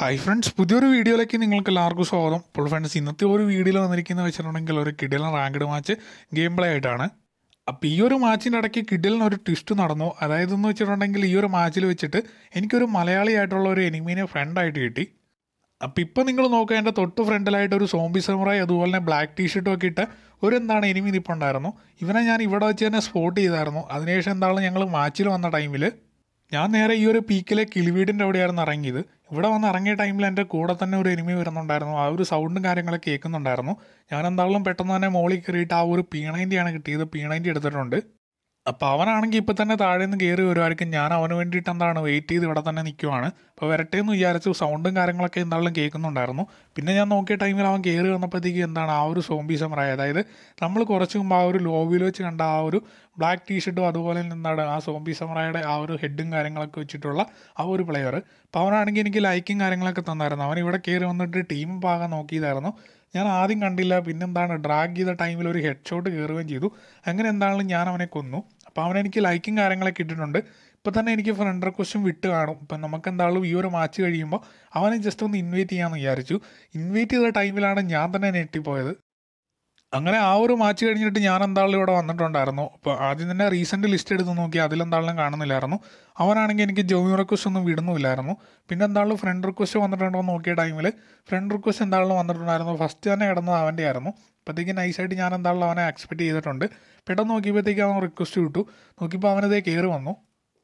hi friends പുതിയൊരു വീഡിയോയിലേക്ക് നിങ്ങൾക്ക് എല്ലാവർക്കും സ്വാഗതം ഇപ്പോൾ ഫ്രണ്ട്സ് ഇന്നത്തെ ഒരു വീഡിയോയിൽ വന്നിരിക്കുന്നത് വെച്ചിട്ടുണ്ടെങ്കിൽ ഒരു കിഡിലൻ റാങ്ക്ഡ് മാച്ച് ഗെയിം പ്ലേ ആയിട്ടാണ് അപ്പോൾ ഈ ഒരു മാച്ചിൻ്റെ ഇടയ്ക്ക് കിഡിലിന് ഒരു ട്വിസ്റ്റ് നടന്നു അതായത് എന്ന് വെച്ചിട്ടുണ്ടെങ്കിൽ ഈ ഒരു മാച്ചിൽ വെച്ചിട്ട് എനിക്കൊരു മലയാളിയായിട്ടുള്ള ഒരു എനിമീനെ ഫ്രണ്ടായിട്ട് കിട്ടി അപ്പോൾ ഇപ്പോൾ നിങ്ങൾ നോക്കുക എൻ്റെ തൊട്ട് ഫ്രണ്ടിലായിട്ട് ഒരു സോംബി സമുറായി അതുപോലെ തന്നെ ബ്ലാക്ക് ടീഷർട്ടും ഒക്കെ ഇട്ട് ഒരു എന്താണ് എനിമി നിൽപ്പുണ്ടായിരുന്നു ഇവനെ ഞാൻ ഇവിടെ വെച്ച് തന്നെ സ്പോട്ട് ചെയ്തായിരുന്നു അതിനുശേഷം എന്താണ് ഞങ്ങൾ മാച്ചിൽ വന്ന ടൈമിൽ ഞാൻ നേരെ ഈ ഒരു പീക്കിലെ കിളിവീടിൻ്റെ അവിടെയായിരുന്നു ഇറങ്ങിയത് ഇവിടെ വന്ന് ഇറങ്ങിയ ടൈമിൽ എൻ്റെ കൂടെ തന്നെ ഒരു എനിമി വരുന്നുണ്ടായിരുന്നു ആ ഒരു സൗണ്ടും കാര്യങ്ങളൊക്കെ കേൾക്കുന്നുണ്ടായിരുന്നു ഞാൻ എന്തായാലും പെട്ടെന്ന് തന്നെ മോളിൽ കയറിയിട്ട് ആ ഒരു പി നയൻറ്റിയാണ് കിട്ടിയത് പി നയൻറ്റി എടുത്തിട്ടുണ്ട് അപ്പോൾ അവനാണെങ്കിൽ ഇപ്പോൾ തന്നെ താഴെ നിന്ന് കയറി വരുമായിരിക്കും ഞാൻ അവന് വേണ്ടിയിട്ട് എന്താണ് വെയിറ്റ് ചെയ്ത് ഇവിടെ തന്നെ നിൽക്കുവാണ് അപ്പോൾ വരട്ടെ എന്ന് വിചാരിച്ചു സൗണ്ടും കാര്യങ്ങളൊക്കെ എന്തായാലും കേൾക്കുന്നുണ്ടായിരുന്നു പിന്നെ ഞാൻ നോക്കിയ ടൈമിൽ അവൻ കയറി വന്നപ്പോഴത്തേക്ക് എന്താണ് ആ ഒരു സോംബി സമറായി അതായത് നമ്മൾ കുറച്ച് മുമ്പ് ആ ഒരു ലോബിയിൽ വെച്ച് കണ്ട ആ ഒരു ബ്ലാക്ക് ടീഷർട്ടും അതുപോലെ തന്നെ എന്താണ് ആ സോംബി സമറായുടെ ആ ഒരു ഹെഡും കാര്യങ്ങളൊക്കെ വെച്ചിട്ടുള്ള ആ ഒരു പ്ലെയർ അപ്പോൾ അവനാണെങ്കിൽ എനിക്ക് ലൈക്കും കാര്യങ്ങളൊക്കെ തന്നായിരുന്നു അവൻ ഇവിടെ കയറി വന്നിട്ട് ടീം പാകാൻ നോക്കിയതായിരുന്നു ഞാൻ ആദ്യം കണ്ടില്ല പിന്നെന്താണ് ഡ്രാഗ് ചെയ്ത ടൈമിൽ ഒരു ഹെഡ് ഷോട്ട് കയറുകയും ചെയ്തു അങ്ങനെ എന്താണെങ്കിലും ഞാൻ അവനെ കൊന്നു അപ്പോൾ അവനെനിക്ക് ലൈക്കും കാര്യങ്ങളൊക്കെ ഇട്ടിട്ടുണ്ട് ഇപ്പോൾ തന്നെ എനിക്ക് ഫ്രണ്ട് റിക്വസ്റ്റും വിട്ട് കാണും ഇപ്പം നമുക്ക് എന്തായാലും ഈ ഒരു മാച്ച് കഴിയുമ്പോൾ അവനെ ജസ്റ്റ് ഒന്ന് ഇൻവൈറ്റ് ചെയ്യാമെന്ന് വിചാരിച്ചു ഇൻവൈറ്റ് ചെയ്ത ടൈമിലാണ് ഞാൻ തന്നെ ഞെട്ടിപ്പോയത് അങ്ങനെ ആ ഒരു മാച്ച് കഴിഞ്ഞിട്ട് ഞാൻ എന്തായാലും ഇവിടെ വന്നിട്ടുണ്ടായിരുന്നു അപ്പോൾ ആദ്യം തന്നെ റീസെൻ്റ് ലിസ്റ്റ് എടുത്ത് നോക്കി അതിലെന്തായാലും കാണുന്നില്ലായിരുന്നു അവനാണെങ്കിൽ എനിക്ക് ജോയിൻ റിക്വസ്റ്റ് ഒന്നും വിടുന്നുമില്ലായിരുന്നു പിന്നെ എന്തായാലും ഫ്രണ്ട് റിക്വസ്റ്റ് വന്നിട്ടുണ്ടോ എന്ന് നോക്കിയ ടൈമിൽ ഫ്രണ്ട് റിക്വസ്റ്റ് എന്തായാലും വന്നിട്ടുണ്ടായിരുന്നു ഫസ്റ്റ് തന്നെ കിടന്നത് അവൻ്റെ ആയിരുന്നു അപ്പോഴത്തേക്ക് നൈസായിട്ട് ഞാൻ എന്തായാലും അവനെ എക്സ്പെക്ട് ചെയ്തിട്ടുണ്ട് പെട്ടെന്ന് നോക്കിയപ്പോഴത്തേക്ക് അവൻ റിക്വസ്റ്റ് വിട്ടു നോക്കിയപ്പോൾ അവനതേ കയറി വന്നു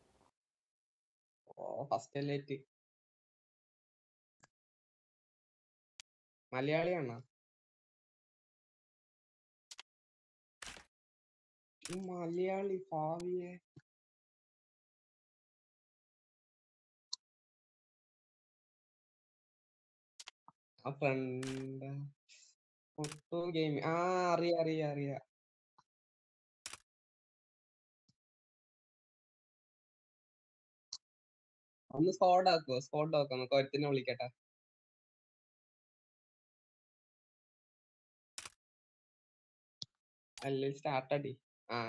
ഓ ഫസ്റ്റ് ലേറ്റ് മലയാളിയാണോ ഈ മലയാളി ഭാവിയെ ആ ഫ്രണ്ട് ഫോട്ടോ ഗെയിം ആ അറിയാ അറിയാ അറിയാ ഒന്ന് സ്കോഡ് ആക്കുവോ സ്കോഡ് ആക്കാം നമുക്ക് ഒരുത്തിനെ വിളിക്കട്ടെ അല്ലെങ്കിൽ സ്റ്റാർട്ട് അടി ആ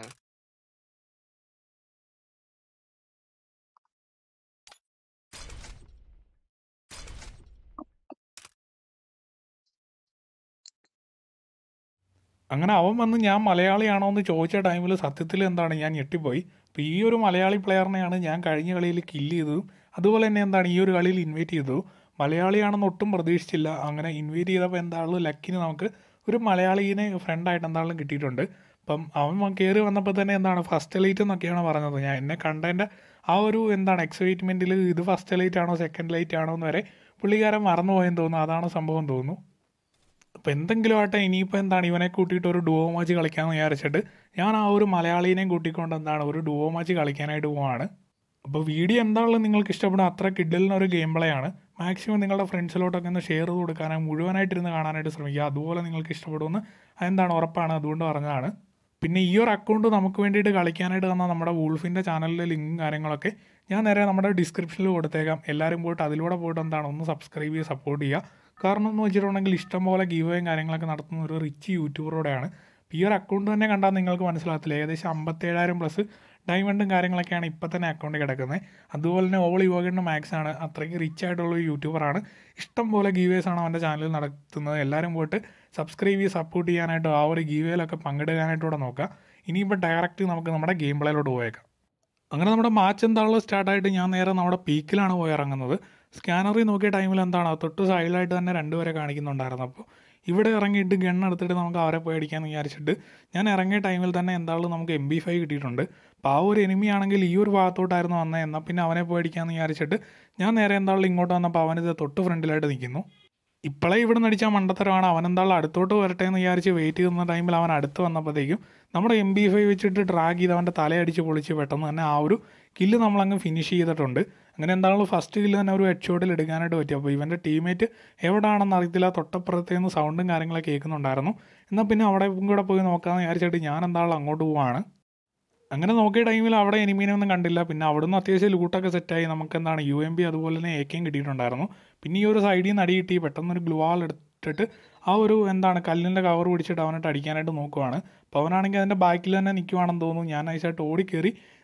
അങ്ങനെ അവൻ വന്ന് ഞാൻ മലയാളിയാണോ എന്ന് ചോദിച്ച ടൈമിൽ സത്യത്തിൽ എന്താണ് ഞാൻ ഞെട്ടിപ്പോയി അപ്പോൾ ഈ ഒരു മലയാളി പ്ലെയറിനെയാണ് ഞാൻ കഴിഞ്ഞ കളിയിൽ കില്ല് ചെയ്തതും അതുപോലെ തന്നെ എന്താണ് ഈ ഒരു കളിയിൽ ഇൻവൈറ്റ് ചെയ്തതും മലയാളിയാണെന്ന് ഒട്ടും പ്രതീക്ഷിച്ചില്ല അങ്ങനെ ഇൻവൈറ്റ് ചെയ്തപ്പോൾ എന്താണെങ്കിലും ലക്കിന് നമുക്ക് ഒരു മലയാളീനെ ഫ്രണ്ടായിട്ട് എന്താണെങ്കിലും കിട്ടിയിട്ടുണ്ട് അപ്പം അവൻ കയറി വന്നപ്പോൾ തന്നെ എന്താണ് ഫസ്റ്റ് എലൈറ്റ് എന്നൊക്കെയാണ് പറഞ്ഞത് ഞാൻ എന്നെ കണ്ടതിൻ്റെ ആ ഒരു എന്താണ് എക്സൈറ്റ്മെൻറ്റിൽ ഇത് ഫസ്റ്റ് എലൈറ്റ് ആണോ സെക്കൻഡ് ലൈറ്റ് ആണോ എന്ന് വരെ പുള്ളിക്കാരൻ മറന്നുപോയെന്ന് തോന്നുന്നു അതാണ് സംഭവം തോന്നുന്നു അപ്പോൾ എന്തെങ്കിലും ആട്ടെ ഇനിയിപ്പോൾ എന്താണ് ഇവനെ കൂട്ടിയിട്ട് ഒരു ഡുവോ മാച്ച് കളിക്കാമെന്ന് വിചാരിച്ചിട്ട് ഞാൻ ആ ഒരു മലയാളീനെയും കൂട്ടിക്കൊണ്ട് എന്താണ് ഒരു ഡുവോ മാച്ച് കളിക്കാനായിട്ട് പോവാണ് അപ്പോൾ വീഡിയോ എന്താണെങ്കിലും നിങ്ങൾക്ക് ഇഷ്ടപ്പെടും അത്ര കിഡിലിന് ഒരു ഗെയിം പ്ലേ ആണ് മാക്സിമം നിങ്ങളുടെ ഫ്രണ്ട്സിലോട്ടൊക്കെ ഒന്ന് ഷെയർ ചെയ്ത് കൊടുക്കാനായി മുഴുവനായിട്ടിരുന്ന് കാണാനായിട്ട് ശ്രമിക്കുക അതുപോലെ നിങ്ങൾക്ക് ഇഷ്ടപ്പെടുമെന്ന് അതെന്താണ് ഉറപ്പാണ് അതുകൊണ്ട് പറഞ്ഞതാണ് പിന്നെ ഈ ഒരു അക്കൗണ്ട് നമുക്ക് വേണ്ടിയിട്ട് കളിക്കാനായിട്ട് തന്ന നമ്മുടെ വൂൾഫിൻ്റെ ചാനലിലെ ലിങ്കും കാര്യങ്ങളൊക്കെ ഞാൻ നേരെ നമ്മുടെ ഡിസ്ക്രിപ്ഷനിൽ കൊടുത്തേക്കാം എല്ലാവരും പോയിട്ട് അതിലൂടെ പോയിട്ട് എന്താണ് ഒന്ന് സബ്സ്ക്രൈബ് ചെയ്ത് സപ്പോർട്ട് ചെയ്യുക കാരണം എന്ന് വെച്ചിട്ടുണ്ടെങ്കിൽ ഇഷ്ടംപോലെ ഗീവയും കാര്യങ്ങളൊക്കെ നടത്തുന്ന ഒരു റിച്ച് യൂട്യൂബറോടെയാണ് ഈ ഒരു അക്കൗണ്ട് തന്നെ കണ്ടാൽ നിങ്ങൾക്ക് മനസ്സിലാകത്തില്ല ഏകദേശം അമ്പത്തേഴായിരം പ്ലസ് ഡയമണ്ടും കാര്യങ്ങളൊക്കെയാണ് ഇപ്പോൾ തന്നെ അക്കൗണ്ട് കിടക്കുന്നത് അതുപോലെ തന്നെ ഓൾ യുവകണ്ണ മാക്സ് ആണ് അത്രയ്ക്ക് റിച്ച് ആയിട്ടുള്ള ഒരു യൂട്യൂബറാണ് ഇഷ്ടം പോലെ ഗീവേസ് ആണ് അവൻ്റെ ചാനലിൽ നടത്തുന്നത് എല്ലാവരും പോയിട്ട് സബ്സ്ക്രൈബ് ചെയ്ത് സപ്പോർട്ട് ചെയ്യാനായിട്ട് ആ ഒരു ഗീവേയിലൊക്കെ പങ്കെടുക്കാനായിട്ടൂടെ നോക്കുക ഇനിയിപ്പോൾ ഡയറക്റ്റ് നമുക്ക് നമ്മുടെ ഗെയിം പ്ലേയിലോട്ട് പോയേക്കാം അങ്ങനെ നമ്മുടെ മാച്ച് എന്താണല്ലോ സ്റ്റാർട്ടായിട്ട് ഞാൻ നേരെ നമ്മുടെ പീക്കിലാണ് പോയി ഇറങ്ങുന്നത് സ്കാനറിൽ നോക്കിയ ടൈമിൽ എന്താണ് തൊട്ട് സൈഡിലായിട്ട് തന്നെ രണ്ടുപേരെ കാണിക്കുന്നുണ്ടായിരുന്നു അപ്പോൾ ഇവിടെ ഇറങ്ങിയിട്ട് ഗൺ എടുത്തിട്ട് നമുക്ക് അവരെ പോയി അടിക്കാമെന്ന് വിചാരിച്ചിട്ട് ഞാൻ ഇറങ്ങിയ ടൈമിൽ തന്നെ എന്തായാലും നമുക്ക് എം ബി ഫൈവ് കിട്ടിയിട്ടുണ്ട് അപ്പോൾ ആ ഒരു എനിമി ആണെങ്കിൽ ഈ ഒരു ഭാഗത്തോട്ടായിരുന്നു വന്നത് എന്നാൽ പിന്നെ അവനെ പോയി അടിക്കാമെന്ന് വിചാരിച്ചിട്ട് ഞാൻ നേരെ എന്തായാലും ഇങ്ങോട്ട് വന്നപ്പോൾ അവനിത് തൊട്ട് ഫ്രണ്ടിലായിട്ട് നിൽക്കുന്നു ഇപ്പോഴേ ഇവിടെ നിന്ന് അടിച്ച മണ്ടത്തരമാണ് അവൻ എന്തായാലും അടുത്തോട്ട് വരട്ടെ എന്ന് വിചാരിച്ച് വെയിറ്റ് ചെയ്യുന്ന ടൈമിൽ അവൻ അടുത്ത് വന്നപ്പോഴത്തേക്കും നമ്മുടെ എം ബി ഫൈവ് വെച്ചിട്ട് ഡ്രാഗ് ചെയ്ത് അവൻ്റെ തലയടിച്ച് പൊളിച്ച് പെട്ടെന്ന് തന്നെ ആ ഒരു കില്ല് നമ്മളങ്ങ് ഫിനിഷ് ചെയ്തിട്ടുണ്ട് അങ്ങനെ എന്തായാലും ഫസ്റ്റ് കില്ല് തന്നെ ഒരു ഹെഡ് ഷോട്ടിൽ എടുക്കാനായിട്ട് പറ്റി അപ്പോൾ ഇവൻ്റെ ടീമേറ്റ് എവിടെയാണെന്ന് അറിയത്തില്ല തൊട്ടപ്പുറത്തേ നിന്ന് സൗണ്ടും കാര്യങ്ങളൊക്കെ കേൾക്കുന്നുണ്ടായിരുന്നു എന്നാൽ പിന്നെ അവിടെ കൂടെ പോയി നോക്കാമെന്ന് വിചാരിച്ചിട്ട് ഞാൻ എന്തായാലും അങ്ങോട്ട് പോവാണ് അങ്ങനെ നോക്കിയ ടൈമിൽ അവിടെ എനിമീനെ ഒന്നും കണ്ടില്ല പിന്നെ അവിടുന്ന് അത്യാവശ്യം ലൂട്ടൊക്കെ സെറ്റായി നമുക്ക് എന്താണ് യു എം ബി അതുപോലെ തന്നെ എ കെയും കിട്ടിയിട്ടുണ്ടായിരുന്നു പിന്നെ ഈ ഒരു സൈഡിൽ നിന്ന് അടി കിട്ടി പെട്ടെന്നൊരു ഗ്ലൂ വാൾ എടുത്തിട്ട് ആ ഒരു എന്താണ് കല്ലിൻ്റെ കവർ പിടിച്ചിട്ട് അവനിട്ട് അടിക്കാനായിട്ട് നോക്കുവാണ് അപ്പോൾ അവനാണെങ്കിൽ അതിൻ്റെ ബാക്കിൽ തന്നെ നിൽക്കുവാണെന്ന് തോന്നുന്നു ഞാൻ നൈസായിട്ട് ഓടിക്കേറി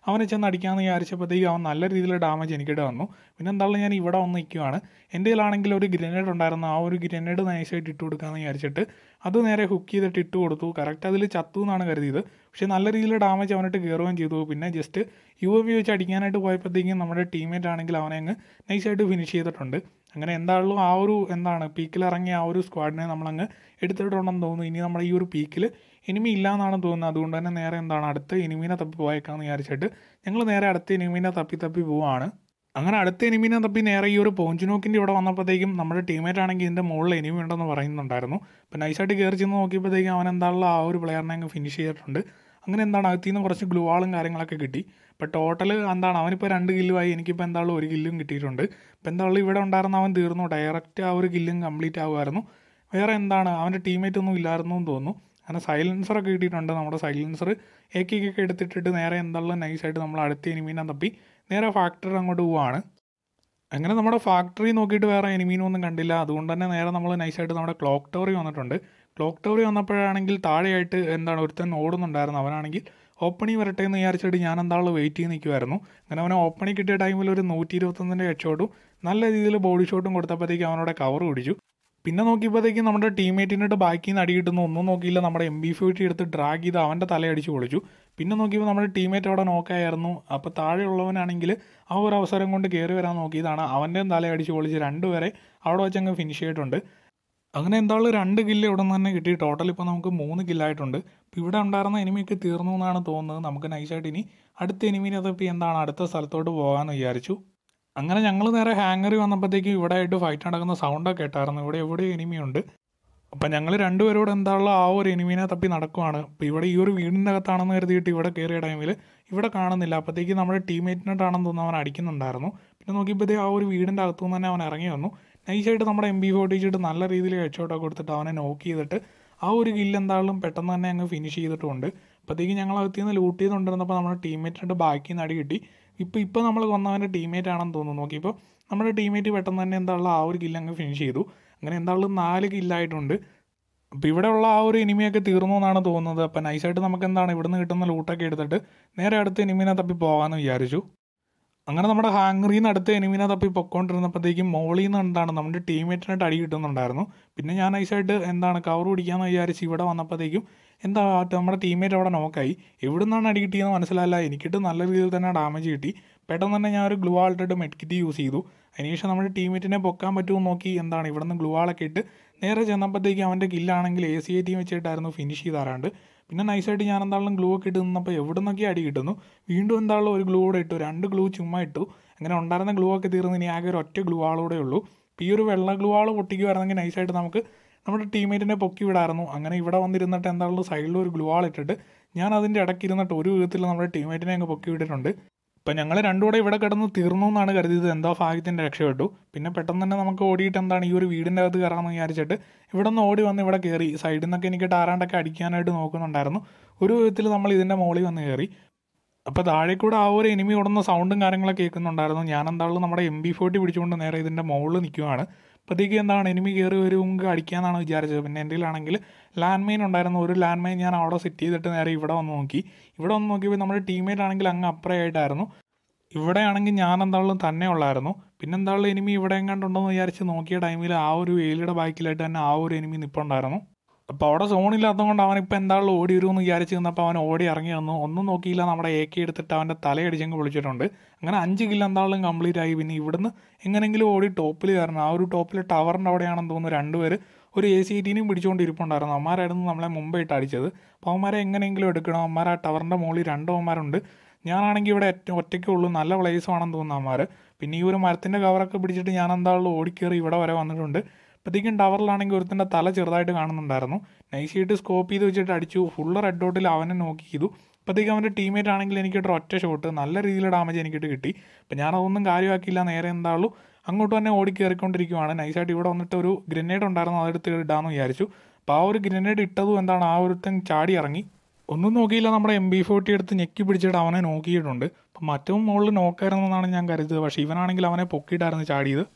അവനെ ചെന്ന് അടിക്കാമെന്ന് വിചാരിച്ചപ്പോഴത്തേക്ക് അവൻ നല്ല രീതിയിൽ ഡാമേജ് എനിക്കിട്ട് വന്നു പിന്നെ എന്തായാലും ഞാൻ ഇവിടെ വന്ന് നിൽക്കുവാണ് എൻ്റെ കയ്യിലാണെങ്കിൽ ഒരു ഗ്രനേഡ് ഉണ്ടായിരുന്നു ആ ഒരു ഗ്രനേഡ് നൈസായിട്ട് ഇട്ട് കൊടുക്കാമെന്ന് വിചാരിച്ചിട്ട് അത് നേരെ ഹുക്ക് ചെയ്തിട്ട് ഇട്ട് കൊടുത്തു കറക്റ്റ് അതിൽ ചത്തു എന്നാണ് കരുതിയത് പക്ഷേ നല്ല രീതിയിൽ ഡാമേജ് അവനിട്ട് കയറുകയും ചെയ്തു പിന്നെ ജസ്റ്റ് യു എ വി വെച്ച് അടിക്കാനായിട്ട് പോയപ്പോഴത്തേക്കും നമ്മുടെ ടീമേറ്റ് ആണെങ്കിൽ അവനെ അങ്ങ് നൈസായിട്ട് ഫിനിഷ് ചെയ്തിട്ടുണ്ട് അങ്ങനെ എന്തായാലും ആ ഒരു എന്താണ് പീക്കിൽ ഇറങ്ങിയ ആ ഒരു സ്ക്വാഡിനെ നമ്മളങ്ങ് എടുത്തിട്ടുണ്ടെന്ന് തോന്നുന്നു ഇനി നമ്മുടെ ഈ ഒരു പീക്കിൽ എനിമി ഇല്ല എന്നാണ് തോന്നുന്നത് അതുകൊണ്ട് തന്നെ നേരെ എന്താണ് അടുത്ത എനിമീനെ തപ്പി പോയേക്കാന്ന് വിചാരിച്ചിട്ട് ഞങ്ങൾ നേരെ അടുത്ത എനിമീനെ തപ്പി തപ്പി പോവാണ് അങ്ങനെ അടുത്ത എനിമീനെ തപ്പി നേരെ ഈ ഒരു പോഞ്ചിനോക്കിൻ്റെ ഇവിടെ വന്നപ്പോഴത്തേക്കും നമ്മുടെ ടീമേറ്റ് ആണെങ്കിൽ ഇതിൻ്റെ മുകളിൽ എനിമി ഉണ്ടെന്ന് പറയുന്നുണ്ടായിരുന്നു അപ്പോൾ നൈസായിട്ട് കയറി ചെന്ന് നോക്കിയപ്പോഴത്തേക്കും അവൻ എന്താണല്ലോ ആ ഒരു പ്ലെയറിനെ അങ്ങ് ഫിനിഷ് ചെയ്തിട്ടുണ്ട് അങ്ങനെ എന്താണ് അകത്തു നിന്ന് കുറച്ച് ഗ്ലൂവാളും കാര്യങ്ങളൊക്കെ കിട്ടി ഇപ്പോൾ ടോട്ടൽ എന്താണ് അവനിപ്പോൾ രണ്ട് കില്ലുമായി എനിക്കിപ്പോൾ എന്താണല്ലോ ഒരു കില്ലും കിട്ടിയിട്ടുണ്ട് ഇപ്പോൾ എന്താണല്ലോ ഇവിടെ ഉണ്ടായിരുന്ന അവൻ തീർന്നു ഡയറക്റ്റ് ആ ഒരു കില്ലും കംപ്ലീറ്റ് ആകുമായിരുന്നു വേറെ എന്താണ് അവൻ്റെ ടീമേറ്റ് ഒന്നും ഇല്ലായിരുന്നു എന്ന് തോന്നുന്നു അങ്ങനെ സൈലൻസറൊക്കെ കിട്ടിയിട്ടുണ്ട് നമ്മുടെ സൈലൻസർ എ കിക്കൊക്കെ എടുത്തിട്ടിട്ട് നേരെ എന്താണല്ലോ നൈസായിട്ട് നമ്മൾ അടുത്ത എനിമീനെ തപ്പി നേരെ ഫാക്ടറി അങ്ങോട്ട് പോവാണ് അങ്ങനെ നമ്മുടെ ഫാക്ടറി നോക്കിയിട്ട് വേറെ എനിമീനൊന്നും കണ്ടില്ല അതുകൊണ്ട് തന്നെ നേരെ നമ്മൾ നൈസായിട്ട് നമ്മുടെ ക്ലോക്ക് ടവറി വന്നിട്ടുണ്ട് ക്ലോക്ക് ടവറി വന്നപ്പോഴാണെങ്കിൽ താഴെയായിട്ട് എന്താണ് ഒരുത്തൻ ഓടുന്നുണ്ടായിരുന്നു അവനാണെങ്കിൽ ഓപ്പണി വരട്ടെ എന്ന് വിചാരിച്ചിട്ട് ഞാൻ എന്താളും വെയിറ്റ് ചെയ്ത് നിൽക്കുമായിരുന്നു അങ്ങനെ അവനെ ഓപ്പണി കിട്ടിയ ടൈമിൽ ഒരു നൂറ്റി ഇരുപത്തൊന്നിൻ്റെ ഹെഡ് ഷോട്ടും നല്ല രീതിയിൽ ബോഡി ഷോട്ടും കൊടുത്തപ്പോഴത്തേക്കും അവനോട് കവർ പിടിച്ചു പിന്നെ നോക്കിയപ്പോഴത്തേക്കും നമ്മുടെ ടീമേറ്റിനിട്ട് ബാക്കിൽ നിന്ന് അടി കിട്ടുന്നു ഒന്നും നോക്കിയില്ല നമ്മുടെ എം ബി ഫിഫ്റ്റി എടുത്ത് ഡ്രാഗ് ചെയ്ത് അവൻ്റെ തലയടിച്ച് പൊളിച്ചു പിന്നെ നോക്കിയപ്പോൾ നമ്മുടെ ടീമേറ്റ് അവിടെ നോക്കായിരുന്നു അപ്പോൾ താഴെയുള്ളവനാണെങ്കിൽ ആ ഒരു അവസരം കൊണ്ട് കയറി വരാൻ നോക്കിയതാണ് അവൻ്റെയും തലയടിച്ച് പൊളിച്ച് രണ്ടുപേരെ അവിടെ വെച്ച് അങ്ങ് ഫിനിഷ് ചെയ്തിട്ടുണ്ട് അങ്ങനെ എന്തായാലും രണ്ട് കില്ല് ഇവിടെ നിന്ന് തന്നെ കിട്ടി ടോട്ടൽ ഇപ്പോൾ നമുക്ക് മൂന്ന് കില്ലായിട്ടുണ്ട് ഇപ്പോൾ ഇവിടെ ഉണ്ടായിരുന്ന എനിമിയൊക്കെ തീർന്നു എന്നാണ് തോന്നുന്നത് നമുക്ക് നൈസായിട്ട് ഇനി അടുത്ത എനിമിനെ തപ്പി എന്താണ് അടുത്ത സ്ഥലത്തോട്ട് പോകാമെന്ന് വിചാരിച്ചു അങ്ങനെ ഞങ്ങൾ നേരെ ഹാങ്ങറി വന്നപ്പോഴത്തേക്കും ഇവിടെ ആയിട്ട് ഫൈറ്റ് നടക്കുന്ന സൗണ്ടൊക്കെ കേട്ടായിരുന്നു ഇവിടെ എവിടെ എനിമിയുണ്ട് അപ്പം ഞങ്ങൾ രണ്ടുപേരോട് എന്താണല്ലോ ആ ഒരു എനിമീനെ തപ്പി നടക്കുവാണ് അപ്പോൾ ഇവിടെ ഈ ഒരു വീടിൻ്റെ അകത്താണെന്ന് കരുതിയിട്ട് ഇവിടെ കയറിയ ടൈമിൽ ഇവിടെ കാണുന്നില്ല അപ്പോഴത്തേക്ക് നമ്മുടെ ടീമേറ്റിനോട്ടാണെന്ന് തോന്നുന്നു അവൻ അടിക്കുന്നുണ്ടായിരുന്നു പിന്നെ നോക്കിയപ്പോഴത്തേക്ക് ആ ഒരു വീടിൻ്റെ അകത്തുനിന്ന് തന്നെ അവൻ ഇറങ്ങി വന്നു നൈസായിട്ട് നമ്മുടെ എം ബി ഫോർട്ടിച്ചിട്ട് നല്ല രീതിയിൽ ഹെഡ്ഷോട്ടൊക്കെ കൊടുത്തിട്ട് അവനെ നോക്ക് ചെയ്തിട്ട് ആ ഒരു കില്ല് എന്തായാലും പെട്ടെന്ന് തന്നെ അങ്ങ് ഫിനിഷ് ചെയ്തിട്ടുണ്ട് അപ്പോഴത്തേക്ക് ഞങ്ങൾ അകത്തു നിന്ന് ലൂട്ട് ചെയ്തുകൊണ്ടിരുന്നപ്പോൾ നമ്മുടെ ടീമേറ്റിൻ്റെ ബാക്കിൽ നിന്ന് അടി കിട്ടി ഇപ്പോൾ ഇപ്പോൾ നമ്മൾ കൊന്നവൻ്റെ ടീമേറ്റ് ആണെന്ന് തോന്നുന്നു നോക്കിയപ്പോൾ നമ്മുടെ ടീമേറ്റ് പെട്ടെന്ന് തന്നെ എന്താണല്ലോ ആ ഒരു കില്ല് അങ്ങ് ഫിനിഷ് ചെയ്തു അങ്ങനെ എന്താണല്ലോ നാല് കില്ലായിട്ടുണ്ട് അപ്പോൾ ഇവിടെയുള്ള ആ ഒരു എനിമിയൊക്കെ തീർന്നു എന്നാണ് തോന്നുന്നത് അപ്പോൾ നൈസായിട്ട് നമുക്ക് എന്താണ് ഇവിടുന്ന് കിട്ടുന്ന ലൂട്ടൊക്കെ എടുത്തിട്ട് നേരെ അടുത്ത എനിമിനെ തപ്പി പോകാമെന്ന് വിചാരിച്ചു അങ്ങനെ നമ്മുടെ ഹാങ്ങറിൽ നിന്ന് അടുത്ത എനിമിനെ തപ്പി പൊക്കോണ്ടിരുന്നപ്പോഴത്തേക്കും മോളിൽ നിന്ന് എന്താണ് നമ്മുടെ ടീമേറ്റിനായിട്ട് അടി കിട്ടുന്നുണ്ടായിരുന്നു പിന്നെ ഞാൻ നൈസായിട്ട് എന്താണ് കവർ പിടിക്കാമെന്ന് വിചാരിച്ച് ഇവിടെ വന്നപ്പോഴത്തേക്കും എന്താ നമ്മുടെ ടീമേറ്റ് അവിടെ നോക്കായി എവിടെ നിന്നാണ് അടി കിട്ടിയെന്ന് മനസ്സിലായില്ല എനിക്കിട്ട് നല്ല രീതിയിൽ തന്നെ ഡാമേജ് കിട്ടി പെട്ടെന്ന് തന്നെ ഞാൻ ഒരു ഗ്ലൂ ആൾട്ടിട്ട് മെഡ്കിറ്റ് യൂസ് ചെയ്തു അതിനുശേഷം നമ്മുടെ ടീമേറ്റിനെ പൊക്കാൻ പറ്റുമോ നോക്കി എന്താണ് ഇവിടെ നിന്ന് ഗ്ലൂ ആളൊക്കെ ഇട്ട് നേരെ ചെന്നപ്പോഴത്തേക്കും അവൻ്റെ കില്ലാണെങ്കിൽ എ സി ഐ ടീം വെച്ചിട്ടായിരുന്നു ഫിനിഷ് ചെയ്താറാണ്ട് പിന്നെ നൈസായിട്ട് ഞാൻ എന്തായാലും ഗ്ലൂ ഒക്കെ ഇട്ട് നിന്നപ്പോൾ എവിടെ നിന്നൊക്കെ അടി കിട്ടുന്നു വീണ്ടും എന്തായാലും ഒരു ഗ്ലൂ കൂടെ ഇട്ടു രണ്ട് ഗ്ലൂ ചുമ്മാ ഇട്ടു അങ്ങനെ ഉണ്ടായിരുന്ന ഗ്ലൂ ഒക്കെ തീർന്ന് ഇനി ആകെ ഒരു ഒറ്റ ഗ്ലൂ ആളൂടെ ഉള്ളൂ ഇപ്പോൾ ഈ ഒരു വെള്ള ഗ്ലൂ ആൾ പൊട്ടിക്കുവായിരുന്നെങ്കിൽ നൈസായിട്ട് നമുക്ക് നമ്മുടെ ടീമേറ്റിനെ പൊക്കി വിടായിരുന്നു അങ്ങനെ ഇവിടെ വന്നിരുന്നിട്ട് എന്തായാലും സൈഡിൽ ഒരു ഗ്ലൂ ആൾ ഇട്ടിട്ട് ഞാൻ അതിൻ്റെ ഇടയ്ക്ക് ഇരുന്നിട്ട് ഒരു വിധത്തിൽ നമ്മുടെ ടീമേറ്റിനെ അങ്ങ് പൊക്കി വിട്ടിട്ടുണ്ട് ഇപ്പം ഞങ്ങൾ രണ്ടുകൂടെ ഇവിടെ കിടന്ന് തീർന്നു എന്നാണ് കരുതിയത് എന്തോ ഭാഗ്യത്തിൻ്റെ രക്ഷപ്പെട്ടു പിന്നെ പെട്ടെന്ന് തന്നെ നമുക്ക് ഓടിയിട്ട് എന്താണ് ഈ ഒരു വീടിൻ്റെ അകത്ത് കയറാമെന്ന് വിചാരിച്ചിട്ട് ഇവിടെ നിന്ന് ഓടി വന്ന് ഇവിടെ കയറി സൈഡിൽ നിന്നൊക്കെ എനിക്ക് ടാറാണ്ടൊക്കെ അടിക്കാനായിട്ട് നോക്കുന്നുണ്ടായിരുന്നു ഒരു വിധത്തിൽ നമ്മൾ ഇതിൻ്റെ മുകളിൽ വന്ന് കയറി അപ്പോൾ താഴെ കൂടെ ആ ഒരു എനിമി ഓടുന്ന സൗണ്ടും കാര്യങ്ങളൊക്കെ കേൾക്കുന്നുണ്ടായിരുന്നു ഞാൻ എന്തായാലും നമ്മുടെ എം ബി ഫോർട്ടി പിടിച്ചുകൊണ്ട് നേരെ ഇതിൻ്റെ മുകളിൽ നിൽക്കുവാണ് അപ്പോഴത്തേക്ക് എന്താണ് എനിമി കയറി വരുമെങ്കിൽ അടിക്കാമെന്നാണ് വിചാരിച്ചത് പിന്നെ എൻ്റെ കയ്യിലാണെങ്കിൽ ലാൻഡ് മൈൻ ഉണ്ടായിരുന്നു ഒരു ലാൻഡ് മൈൻ ഞാൻ അവിടെ സെറ്റ് ചെയ്തിട്ട് നേരെ ഇവിടെ വന്ന് നോക്കി ഇവിടെ വന്ന് നോക്കിയപ്പോൾ നമ്മുടെ ടീമേറ്റ് ആണെങ്കിൽ അങ്ങ് അപ്പുറേ ആയിട്ടായിരുന്നു ഇവിടെ ആണെങ്കിൽ ഞാൻ എന്താളും തന്നെ ഉള്ളായിരുന്നു പിന്നെ എന്താളും എനിമി ഇവിടെ എങ്ങാണ്ടുണ്ടെന്ന് വിചാരിച്ച് നോക്കിയ ടൈമിൽ ആ ഒരു വേലിയുടെ ബാക്കിലായിട്ട് തന്നെ ആ ഒരു എനിമി നിൽപ്പുണ്ടായിരുന്നു അപ്പോൾ അവിടെ സോണില്ലാത്തത് കൊണ്ട് അവനിപ്പോൾ എന്താളും ഓടി വരുമെന്ന് വിചാരിച്ച് നിന്നപ്പോൾ അവൻ ഓടി ഇറങ്ങി വന്നു ഒന്നും നോക്കിയില്ല നമ്മുടെ എ കെ എടുത്തിട്ട് അവൻ്റെ തലയടിച്ചങ്ങ് വിളിച്ചിട്ടുണ്ട് അങ്ങനെ അഞ്ച് കില്ല് എന്താളും കംപ്ലീറ്റ് ആയി പിന്നെ ഇവിടുന്ന് എങ്ങനെങ്കിലും ഓടി ടോപ്പിൽ കയറണം ആ ഒരു ടോപ്പിൽ ടവറിൻ്റെ അവിടെയാണെന്ന് തോന്നുന്നു രണ്ടുപേർ ഒരു എ സി ടീനും പിടിച്ചുകൊണ്ട് ഇരിപ്പുണ്ടായിരുന്നു അവന്മാരായിരുന്നു നമ്മളെ മുമ്പ് ഇട്ട് അടിച്ചത് അപ്പോൾ അവന്മാരെ എങ്ങനെയെങ്കിലും എടുക്കണം അവന്മാർ ആ ടവറിൻ്റെ മുകളിൽ രണ്ട് അവന്മാരുണ്ട് ഞാനാണെങ്കിൽ ഇവിടെ ഏറ്റവും ഒറ്റയ്ക്കേ ഉള്ളൂ നല്ല പ്ലേസും ആണെന്ന് തോന്നുന്നു അവന്മാർ പിന്നെ ഈ ഒരു മരത്തിൻ്റെ കവറൊക്കെ പിടിച്ചിട്ട് ഞാൻ എന്താളും ഓടിക്കയറി ഇവിടെ വരെ വന്നിട്ടുണ്ട് അപ്പോഴത്തേക്കും ടവറിലാണെങ്കിൽ ഒരുത്തിൻ്റെ തല ചെറുതായിട്ട് കാണുന്നുണ്ടായിരുന്നു നൈസായിട്ട് സ്കോപ്പ് ചെയ്ത് വെച്ചിട്ട് അടിച്ചു ഫുള്ള് റെഡ് ഡോട്ടിൽ അവനെ നോക്കി ചെയ്തു അപ്പോഴത്തേക്കും അവൻ്റെ ടീമേറ്റ് ആണെങ്കിൽ എനിക്കിട്ട് ഒറ്റ ഷോട്ട് നല്ല രീതിയിൽ ഡാമേജ് എനിക്കിട്ട് കിട്ടി അപ്പം ഞാൻ അതൊന്നും കാര്യമാക്കിയില്ല നേരെ എന്താളും അങ്ങോട്ട് തന്നെ ഓടി കയറിക്കൊണ്ടിരിക്കുവാണ് നൈസായിട്ട് ഇവിടെ വന്നിട്ട് ഒരു ഗ്രനേഡ് ഉണ്ടായിരുന്നു അതെടുത്ത് ഇടാമെന്ന് വിചാരിച്ചു അപ്പോൾ ആ ഒരു ഗ്രനേഡ് ഇട്ടതും എന്താണ് ആ ഒരുത്തൻ ചാടി ഇറങ്ങി ഒന്നും നോക്കിയില്ല നമ്മുടെ എം ബി ഫോർട്ടി എടുത്ത് ഞെക്കി പിടിച്ചിട്ട് അവനെ നോക്കിയിട്ടുണ്ട് അപ്പം മറ്റവും മുകളിൽ നോക്കായിരുന്നെന്നാണ് ഞാൻ കരുതുന്നത് പക്ഷേ ഇവനാണെങ്കിൽ അവനെ പൊക്കിയിട്ടായിരുന്നു ചാടിയത്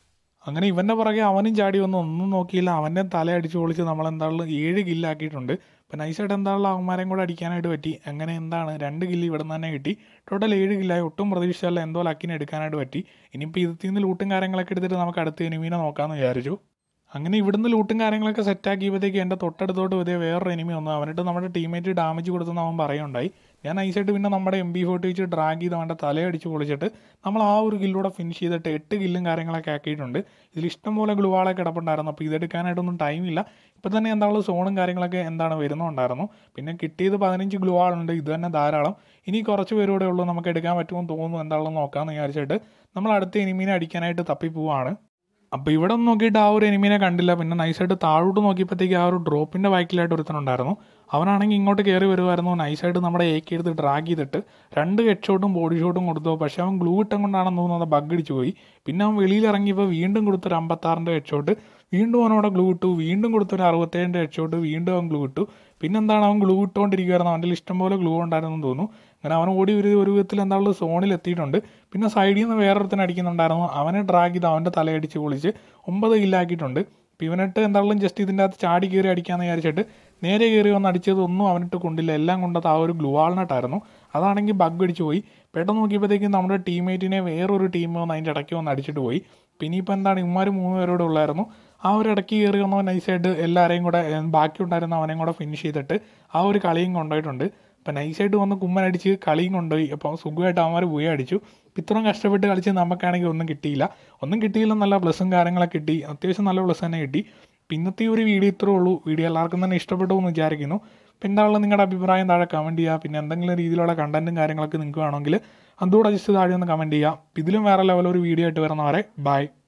അങ്ങനെ ഇവൻ്റെ പുറകെ അവനും ചാടി വന്ന് ഒന്നും നോക്കിയില്ല അവൻ്റെ തല അടിച്ച് പൊളിച്ച് നമ്മളെന്താളും ഏഴ് കില്ലാക്കിയിട്ടുണ്ട് ഇപ്പം നൈസായിട്ട് എന്താണല്ലോ അവന്മാരെയും കൂടെ അടിക്കാനായിട്ട് പറ്റി അങ്ങനെ എന്താണ് രണ്ട് കില്ല് ഇവിടെ നിന്ന് തന്നെ കിട്ടി ടോട്ടൽ ഏഴ് കില്ലായി ഒട്ടും പ്രതീക്ഷിച്ചല്ല എന്തോ ലക്കിനെ എടുക്കാനായിട്ട് പറ്റി ഇനിയിപ്പോൾ ഇതിൽ നിന്ന് ലൂട്ടും കാര്യങ്ങളൊക്കെ എടുത്തിട്ട് നമുക്ക് അടുത്ത എനിമീനെ നോക്കാമെന്ന് വിചാരിച്ചു അങ്ങനെ ഇവിടുന്ന് ലൂട്ടും കാര്യങ്ങളൊക്കെ സെറ്റാക്കിയപ്പോഴത്തേക്ക് എൻ്റെ തൊട്ടടുത്തോട്ട് ഇതേ വേറൊരു എനിമി വന്നു അവനിട്ട് നമ്മുടെ ടീമേറ്റ് ഡാമേജ് കൊടുത്തെന്ന് അവൻ പറയുണ്ടായി ഞാൻ നൈസായിട്ട് പിന്നെ നമ്മുടെ എം ബി ഫോർട്ടി വെച്ച് ഡ്രാഗ് ചെയ്ത് അവൻ്റെ തലയടിച്ച് പൊളിച്ചിട്ട് നമ്മൾ ആ ഒരു കില്ലൂടെ ഫിനിഷ് ചെയ്തിട്ട് എട്ട് കില്ലും കാര്യങ്ങളൊക്കെ ആക്കിയിട്ടുണ്ട് ഇതിൽ ഇഷ്ടംപോലെ ഗ്ലുവാളെ കിടപ്പുണ്ടായിരുന്നു അപ്പോൾ ഇതെടുക്കാനായിട്ടൊന്നും ടൈമില്ല ഇപ്പം തന്നെ എന്താണ് സോണും കാര്യങ്ങളൊക്കെ എന്താണ് വരുന്നുണ്ടായിരുന്നു പിന്നെ കിട്ടിയത് പതിനഞ്ച് ഗ്ലുവാളുണ്ട് ഇത് തന്നെ ധാരാളം ഇനി കുറച്ച് പേരൂടെ ഉള്ളൂ നമുക്ക് എടുക്കാൻ പറ്റുമോ എന്ന് തോന്നുന്നു എന്താണെന്ന് നോക്കാമെന്ന് വിചാരിച്ചിട്ട് നമ്മൾ അടുത്ത എനിമീനെ അടിക്കാനായിട്ട് തപ്പി പോവാണ് അപ്പോൾ ഇവിടെ ഒന്ന് നോക്കിയിട്ട് ആ ഒരു എനിമീനെ കണ്ടില്ല പിന്നെ നൈസായിട്ട് താഴോട്ട് നോക്കിയപ്പോഴത്തേക്ക് ആ ഒരു ഡ്രോപ്പിൻ്റെ ബാക്കിലായിട്ട് ഒരുത്തനുണ്ടായിരുന്നു അവനാണെങ്കിൽ ഇങ്ങോട്ട് കയറി വരുമായിരുന്നു നൈസായിട്ട് നമ്മുടെ ഏക്ക് എടുത്ത് ഡ്രാഗ് ചെയ്തിട്ട് രണ്ട് ഹെഡ് ഷോട്ടും ബോഡി ഷോട്ടും കൊടുത്തു പക്ഷേ അവൻ ഗ്ലൂ ഇട്ടം കൊണ്ടാണെന്ന് തോന്നുന്നത് ബഗ് അടിച്ചു പോയി പിന്നെ അവൻ വെളിയിൽ ഇറങ്ങിയപ്പോൾ വീണ്ടും കൊടുത്തൊരു അമ്പത്താറിൻ്റെ ഹെഡ് ഷോട്ട് വീണ്ടും അവനവിടെ ഗ്ലൂ ഇട്ടു വീണ്ടും കൊടുത്തൊരു അറുപത്തേഴിൻ്റെ ഹെഡ് ഷോട്ട് വീണ്ടും അവൻ ഗ്ലൂ ഇട്ടു പിന്നെന്താണ് അവൻ ഗ്ലൂ ഇട്ടുകൊണ്ടിരിക്കുമായിരുന്നു അവൻ്റെ ഇഷ്ടംപോലെ ഗ്ലൂ ഉണ്ടായിരുന്നെന്ന് തോന്നുന്നു അങ്ങനെ അവൻ ഓടി ഒരു ഒരു വിധത്തിൽ എന്താണല്ലോ സോണിൽ എത്തിയിട്ടുണ്ട് പിന്നെ സൈഡിൽ നിന്ന് വേറൊരുത്തൻ അടിക്കുന്നുണ്ടായിരുന്നു അവനെ ഡ്രാഗ് ചെയ്ത് അവൻ്റെ തലയടിച്ച് പൊളിച്ച് ഒമ്പത് കില്ലാക്കിയിട്ടുണ്ട് അപ്പോൾ ഇവനിട്ട് എന്തായാലും ജസ്റ്റ് ഇതിൻ്റെ അകത്ത് ചാടി കയറി അടിക്കാമെന്ന് വിചാരിച്ചിട്ട് നേരെ കയറി വന്ന് അടിച്ചതൊന്നും അവനിട്ട് കൊണ്ടില്ല എല്ലാം കൊണ്ടത് ആ ഒരു ഗ്ലൂ വാൾനട്ടായിരുന്നു അതാണെങ്കിൽ ബഗ് അടിച്ച് പോയി പെട്ടെന്ന് നോക്കിയപ്പോഴത്തേക്കും നമ്മുടെ ടീമേറ്റിനെ വേറൊരു ടീം വന്ന് അതിൻ്റെ ഇടയ്ക്ക് വന്ന് അടിച്ചിട്ട് പോയി പിന്നെ ഇപ്പോൾ എന്താണ് ഇമാർ മൂന്ന് പേരോട് ഉള്ളായിരുന്നു ആ ഒരു ഇടയ്ക്ക് കയറി വന്നവൻ നൈസായിട്ട് എല്ലാവരെയും കൂടെ ഏ, ബാക്കി ഉണ്ടായിരുന്ന അവനെയും കൂടെ ഫിനിഷ് ചെയ്തിട്ട് ആ ഒരു കളിയും കൊണ്ടുപോയിട്ടുണ്ട് അപ്പം നൈസായിട്ട് വന്ന് കുമ്മനടിച്ച് കളിയും കൊണ്ടുപോയി അപ്പോൾ സുഖമായിട്ട് അവന്മാർ പോയി അടിച്ചു ഇപ്പം ഇത്രയും കഷ്ടപ്പെട്ട് കളിച്ച് നമുക്കാണെങ്കിൽ ഒന്നും കിട്ടിയില്ല ഒന്നും കിട്ടിയില്ല നല്ല പ്ലസ്സും കാര്യങ്ങളൊക്കെ കിട്ടി അത്യാവശ്യം നല്ല പ്ലസ് തന്നെ കിട്ടി അപ്പം ഇന്നത്തെ ഈ ഒരു വീഡിയോ ഇത്രേ ഉള്ളൂ വീഡിയോ എല്ലാവർക്കും തന്നെ ഇഷ്ടപ്പെട്ടു എന്ന് വിചാരിക്കുന്നു പിന്നെ എന്താണല്ലോ നിങ്ങളുടെ അഭിപ്രായം താഴെ കമൻറ്റ് ചെയ്യുക പിന്നെ എന്തെങ്കിലും രീതിയിലുള്ള കണ്ടൻറ്റും കാര്യങ്ങളൊക്കെ നിങ്ങൾക്ക് വേണമെങ്കിൽ അതുകൂടെ ജസ്റ്റ് താഴെ ഒന്ന് കമൻറ്റ് ചെയ്യുക ഇതിലും വേറെ ലെവൽ ഒരു വീഡിയോ ആയിട്ട് വരുന്നവരെ ബൈ